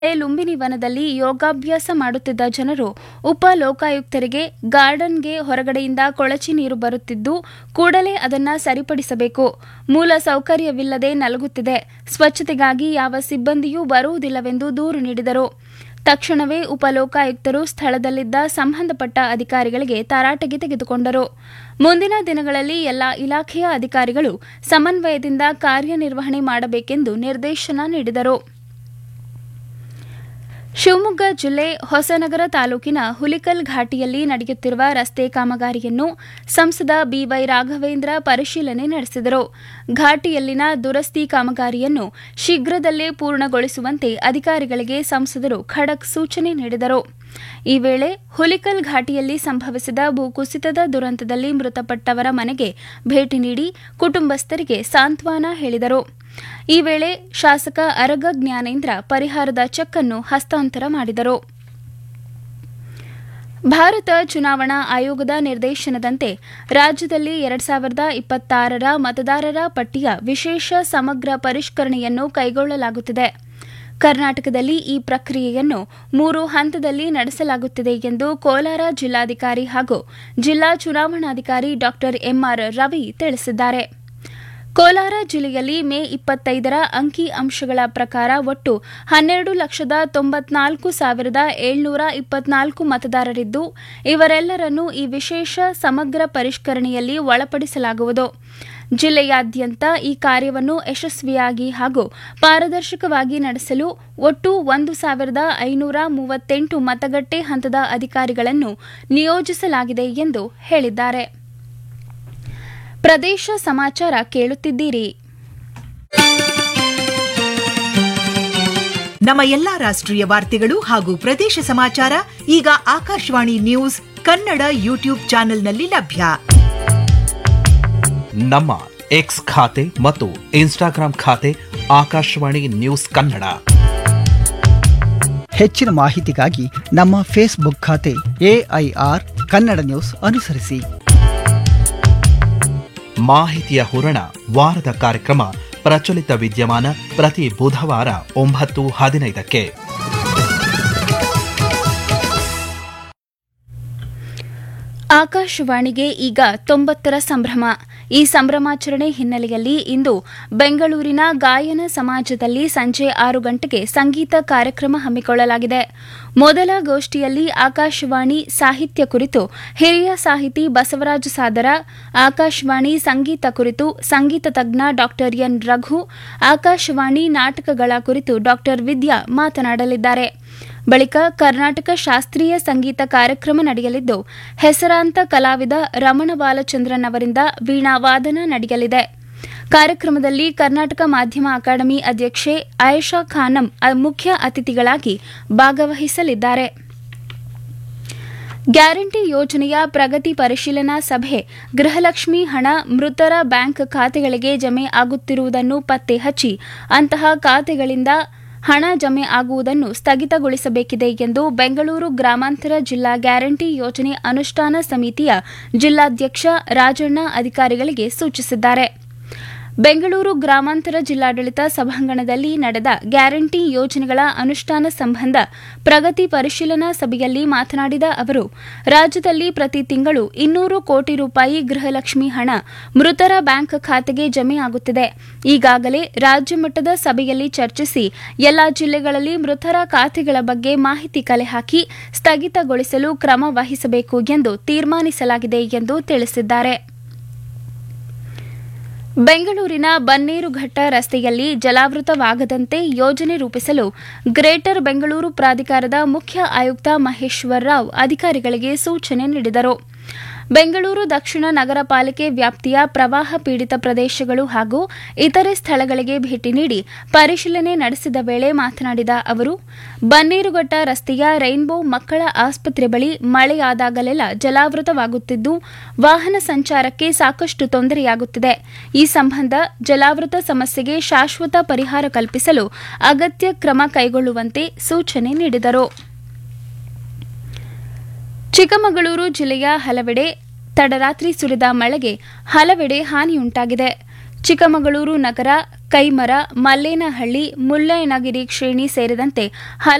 ಲುಂಬಿನಿ ವನದಲ್ಲಿ ಯೋಗಾಭ್ಯಾಸ ಮಾಡುತ್ತಿದ್ದ ಜನರು ಉಪ ಲೋಕಾಯುಕ್ತರಿಗೆ ಗಾರ್ಡನ್ಗೆ ಹೊರಗಡೆಯಿಂದ ಕೊಳಚೆ ನೀರು ಬರುತ್ತಿದ್ದು ಕೂಡಲೇ ಅದನ್ನು ಸರಿಪಡಿಸಬೇಕು ಮೂಲ ಸೌಕರ್ಯವಿಲ್ಲದೆ ನಲಗುತ್ತಿದೆ ಸ್ವಚ್ಛತೆಗಾಗಿ ಯಾವ ಸಿಬ್ಬಂದಿಯೂ ಬರುವುದಿಲ್ಲವೆಂದು ದೂರು ನೀಡಿದರು ತಕ್ಷಣವೇ ಉಪಲೋಕಾಯುಕ್ತರು ಸ್ಥಳದಲ್ಲಿದ್ದ ಸಂಬಂಧಪಟ್ಟ ಅಧಿಕಾರಿಗಳಿಗೆ ತರಾಟೆಗೆ ತೆಗೆದುಕೊಂಡರು ಮುಂದಿನ ದಿನಗಳಲ್ಲಿ ಎಲ್ಲಾ ಇಲಾಖೆಯ ಅಧಿಕಾರಿಗಳು ಸಮನ್ವಯದಿಂದ ಕಾರ್ಯನಿರ್ವಹಣೆ ಮಾಡಬೇಕೆಂದು ನಿರ್ದೇಶನ ನೀಡಿದರು ಶಿವಮೊಗ್ಗ ಜಿಲ್ಲೆ ಹೊಸನಗರ ತಾಲೂಕಿನ ಹುಲಿಕಲ್ ಘಾಟಿಯಲ್ಲಿ ನಡೆಯುತ್ತಿರುವ ರಸ್ತೆ ಕಾಮಗಾರಿಯನ್ನು ಸಂಸದ ಬಿವೈ ರಾಘವೇಂದ್ರ ಪರಿಶೀಲನೆ ನಡೆಸಿದರು ಘಾಟಿಯಲ್ಲಿನ ದುರಸ್ತಿ ಕಾಮಗಾರಿಯನ್ನು ಶೀಘ್ರದಲ್ಲೇ ಪೂರ್ಣಗೊಳಿಸುವಂತೆ ಅಧಿಕಾರಿಗಳಿಗೆ ಸಂಸದರು ಖಡಕ್ ಸೂಚನೆ ನೀಡಿದರು ಈ ವೇಳೆ ಹುಲಿಕಲ್ ಘಾಟಿಯಲ್ಲಿ ಸಂಭವಿಸಿದ ಭೂಕುಸಿತದ ದುರಂತದಲ್ಲಿ ಮೃತಪಟ್ಟವರ ಮನೆಗೆ ಭೇಟಿ ನೀಡಿ ಕುಟುಂಬಸ್ಥರಿಗೆ ಸಾಂತ್ವನ ಹೇಳಿದರು ಈ ವೇಳೆ ಶಾಸಕ ಅರಗ ಜ್ಞಾನೇಂದ್ರ ಪರಿಹಾರದ ಚೆಕ್ ಅನ್ನು ಹಸ್ತಾಂತರ ಮಾಡಿದರು ಭಾರತ ಚುನಾವಣಾ ಆಯೋಗದ ನಿರ್ದೇಶನದಂತೆ ರಾಜ್ಯದಲ್ಲಿ ಎರಡ್ ಸಾವಿರದ ಇಪ್ಪತ್ತಾರರ ಮತದಾರರ ಪಟ್ಟಿಯ ವಿಶೇಷ ಸಮಗ್ರ ಪರಿಷ್ಕರಣೆಯನ್ನು ಕೈಗೊಳ್ಳಲಾಗುತ್ತಿದೆ ಕರ್ನಾಟಕದಲ್ಲಿ ಈ ಪ್ರಕ್ರಿಯೆಯನ್ನು ಮೂರು ಹಂತದಲ್ಲಿ ನಡೆಸಲಾಗುತ್ತಿದೆ ಎಂದು ಕೋಲಾರ ಜಿಲ್ಲಾಧಿಕಾರಿ ಹಾಗೂ ಜಿಲ್ಲಾ ಚುನಾವಣಾಧಿಕಾರಿ ಡಾ ಎಂಆರ್ ರವಿ ತಿಳಿಸಿದ್ದಾರೆ ಕೋಲಾರ ಜಿಲ್ಲೆಯಲ್ಲಿ ಮೇ ಇಪ್ಪತ್ತೈದರ ಅಂಕಿ ಅಂಶಗಳ ಪ್ರಕಾರ ಒಟ್ಟು ಹನ್ನೆರಡು ಲಕ್ಷದ ತೊಂಬತ್ನಾಲ್ಕು ಸಾವಿರದ ಏಳ್ನೂರ ಇಪ್ಪತ್ನಾಲ್ಕು ಮತದಾರರಿದ್ದು ಇವರೆಲ್ಲರನ್ನೂ ಈ ವಿಶೇಷ ಸಮಗ್ರ ಪರಿಷ್ಕರಣೆಯಲ್ಲಿ ಒಳಪಡಿಸಲಾಗುವುದು ಜಿಲ್ಲೆಯಾದ್ಯಂತ ಈ ಕಾರ್ಯವನ್ನು ಯಶಸ್ವಿಯಾಗಿ ಹಾಗೂ ಪಾರದರ್ಶಕವಾಗಿ ನಡೆಸಲು ಒಟ್ಟು ಒಂದು ಸಾವಿರದ ಐನೂರ ಮೂವತ್ತೆಂಟು ಮತಗಟ್ಟೆ ಹಂತದ ಅಧಿಕಾರಿಗಳನ್ನು ನಿಯೋಜಿಸಲಾಗಿದೆ ಎಂದು ಹೇಳಿದ್ದಾರೆ ಪ್ರದೇಶ ಸಮಾಚಾರ ಕೇಳುತ್ತಿದ್ದೀರಿ ನಮ್ಮ ಎಲ್ಲಾ ರಾಷ್ಟ್ರೀಯ ವಾರ್ತೆಗಳು ಹಾಗೂ ಪ್ರದೇಶ ಸಮಾಚಾರ ಈಗ ಆಕಾಶವಾಣಿ ನ್ಯೂಸ್ ಕನ್ನಡ ಯೂಟ್ಯೂಬ್ ಚಾನೆಲ್ನಲ್ಲಿ ಲಭ್ಯ ನಮ್ಮ ಎಕ್ಸ್ ಖಾತೆ ಮತ್ತು ಇನ್ಸ್ಟಾಗ್ರಾಂ ಖಾತೆ ಆಕಾಶವಾಣಿ ನ್ಯೂಸ್ ಕನ್ನಡ ಹೆಚ್ಚಿನ ಮಾಹಿತಿಗಾಗಿ ನಮ್ಮ ಫೇಸ್ಬುಕ್ ಖಾತೆ ಎಐಆರ್ ಕನ್ನಡ ನ್ಯೂಸ್ ಅನುಸರಿಸಿ ಮಾಹಿತಿಯ ಹೂರಣ ವಾರದ ಕಾರ್ಯಕ್ರಮ ಪ್ರಚಲಿತ ವಿದ್ಯಮಾನ ಪ್ರತಿ ಬುಧವಾರ ಒಂಬತ್ತು ಹದಿನೈದಕ್ಕೆ ಆಕಾಶವಾಣಿಗೆ ಈಗ ತೊಂಬತ್ತರ ಸಂಭ್ರಮ ಈ ಸಂಭ್ರಮಾಚರಣೆ ಹಿನ್ನೆಲೆಯಲ್ಲಿ ಇಂದು ಬೆಂಗಳೂರಿನ ಗಾಯನ ಸಮಾಜದಲ್ಲಿ ಸಂಜೆ ಆರು ಗಂಟೆಗೆ ಸಂಗೀತ ಕಾರ್ಯಕ್ರಮ ಹಮ್ಮಿಕೊಳ್ಳಲಾಗಿದೆ ಮೊದಲ ಗೋಷ್ಠಿಯಲ್ಲಿ ಆಕಾಶವಾಣಿ ಸಾಹಿತ್ಯ ಕುರಿತು ಹಿರಿಯ ಸಾಹಿತಿ ಬಸವರಾಜ ಸಾದರ ಆಕಾಶವಾಣಿ ಸಂಗೀತ ಕುರಿತು ಸಂಗೀತ ತಜ್ಞ ಡಾ ಎನ್ ರಘು ಆಕಾಶವಾಣಿ ನಾಟಕಗಳ ಕುರಿತು ಡಾ ವಿದ್ಯಾ ಮಾತನಾಡಲಿದ್ದಾರೆ ಬಳಿಕ ಕರ್ನಾಟಕ ಶಾಸ್ತ್ರೀಯ ಸಂಗೀತ ಕಾರ್ಯಕ್ರಮ ನಡೆಯಲಿದ್ದು ಹೆಸರಾಂತ ಕಲಾವಿದ ರಮಣ ಬಾಲಚಂದ್ರನ್ ಅವರಿಂದ ವೀಣಾ ವಾದನ ನಡೆಯಲಿದೆ ಕಾರ್ಯಕ್ರಮದಲ್ಲಿ ಕರ್ನಾಟಕ ಮಾಧ್ಯಮ ಅಕಾಡೆಮಿ ಅಧ್ಯಕ್ಷೆ ಆಯೇಷಾ ಖಾನಂ ಮುಖ್ಯ ಅತಿಥಿಗಳಾಗಿ ಭಾಗವಹಿಸಲಿದ್ದಾರೆ ಗ್ಯಾರಂಟಿ ಯೋಜನೆಯ ಪ್ರಗತಿ ಪರಿಶೀಲನಾ ಸಭೆ ಗೃಹಲಕ್ಷ್ಮಿ ಹಣ ಮೃತರ ಬ್ಯಾಂಕ್ ಖಾತೆಗಳಿಗೆ ಜಮೆ ಆಗುತ್ತಿರುವುದನ್ನು ಪತ್ತೆ ಹಚ್ಚಿ ಅಂತಹ ಖಾತೆಗಳಿಂದ ಹಣ ಜಮೆ ಆಗುವುದನ್ನು ಸ್ಥಗಿತಗೊಳಿಸಬೇಕಿದೆ ಎಂದು ಬೆಂಗಳೂರು ಗ್ರಾಮಾಂತರ ಜಿಲ್ಲಾ ಗ್ಯಾರಂಟಿ ಯೋಜನೆ ಅನುಷ್ಠಾನ ಸಮಿತಿಯ ಜಿಲ್ಲಾಧ್ಯಕ್ಷ ರಾಜಣ್ಣ ಅಧಿಕಾರಿಗಳಿಗೆ ಸೂಚಿಸಿದ್ದಾರೆ ಬೆಂಗಳೂರು ಗ್ರಾಮಾಂತರ ಜಿಲ್ಲಾಡಳಿತ ಸಭಾಂಗಣದಲ್ಲಿ ನಡೆದ ಗ್ಯಾರಂಟಿ ಯೋಜನೆಗಳ ಅನುಷ್ಠಾನ ಸಂಬಂಧ ಪ್ರಗತಿ ಪರಿಶೀಲನಾ ಸಭೆಯಲ್ಲಿ ಮಾತನಾಡಿದ ಅವರು ರಾಜ್ಯದಲ್ಲಿ ಪ್ರತಿ ತಿಂಗಳು ಇನ್ನೂರು ಕೋಟಿ ರೂಪಾಯಿ ಗೃಹಲಕ್ಷ್ಮಿ ಹಣ ಮೃತರ ಬ್ಯಾಂಕ್ ಖಾತೆಗೆ ಜಮೆ ಆಗುತ್ತಿದೆ ಈಗಾಗಲೇ ರಾಜ್ಯ ಮಟ್ಟದ ಸಭೆಯಲ್ಲಿ ಚರ್ಚಿಸಿ ಎಲ್ಲಾ ಜಿಲ್ಲೆಗಳಲ್ಲಿ ಮೃತರ ಖಾತೆಗಳ ಬಗ್ಗೆ ಮಾಹಿತಿ ಕಲೆ ಹಾಕಿ ಸ್ಥಗಿತಗೊಳಿಸಲು ಕ್ರಮ ವಹಿಸಬೇಕು ಎಂದು ತೀರ್ಮಾನಿಸಲಾಗಿದೆ ಎಂದು ತಿಳಿಸಿದ್ದಾರೆ ಬೆಂಗಳೂರಿನ ಬನ್ನೇರುಘಟ್ಟ ರಸ್ತೆಯಲ್ಲಿ ಜಲಾವೃತವಾಗದಂತೆ ಯೋಜನೆ ರೂಪಿಸಲು ಗ್ರೇಟರ್ ಬೆಂಗಳೂರು ಪ್ರಾಧಿಕಾರದ ಮುಖ್ಯ ಆಯುಕ್ತ ಮಹೇಶ್ವರ್ ರಾವ್ ಅಧಿಕಾರಿಗಳಿಗೆ ಸೂಚನೆ ನೀಡಿದರು ಬೆಂಗಳೂರು ದಕ್ಷಿಣ ನಗರ ಪಾಲಿಕೆ ವ್ಯಾಪ್ತಿಯ ಪ್ರವಾಹ ಪೀಡಿತ ಪ್ರದೇಶಗಳು ಹಾಗೂ ಇತರೆ ಸ್ಥಳಗಳಿಗೆ ಭೇಟಿ ನೀಡಿ ಪರಿಶೀಲನೆ ನಡೆಸಿದ ವೇಳೆ ಮಾತನಾಡಿದ ಅವರು ಬನ್ನೇರುಘಟ್ಟ ರಸ್ತೆಯ ರೈನ್ಬೋ ಮಕ್ಕಳ ಆಸ್ಪತ್ರೆ ಬಳಿ ಮಳೆಯಾದಾಗಲೆಲ್ಲ ಜಲಾವೃತವಾಗುತ್ತಿದ್ದು ವಾಹನ ಸಂಚಾರಕ್ಕೆ ಸಾಕಷ್ಟು ತೊಂದರೆಯಾಗುತ್ತಿದೆ ಈ ಸಂಬಂಧ ಜಲಾವೃತ ಸಮಸ್ಯೆಗೆ ಶಾಶ್ವತ ಪರಿಹಾರ ಕಲ್ಪಿಸಲು ಅಗತ್ಯ ಕ್ರಮ ಕೈಗೊಳ್ಳುವಂತೆ ಸೂಚನೆ ನೀಡಿದರು ಚಿಕ್ಕಮಗಳೂರು ಜಿಲ್ಲೆಯ ಹಲವೆಡೆ ತಡರಾತ್ರಿ ಸುರಿದ ಮಳೆಗೆ ಹಲವೆಡೆ ಹಾನಿಯುಂಟಾಗಿದೆ ಚಿಕ್ಕಮಗಳೂರು ನಗರ ಕೈಮರ ಮಲ್ಲೇನಹಳ್ಳಿ ಮುಳ್ಳಯ್ಯನಗಿರಿ ಶ್ರೇಣಿ ಸೇರಿದಂತೆ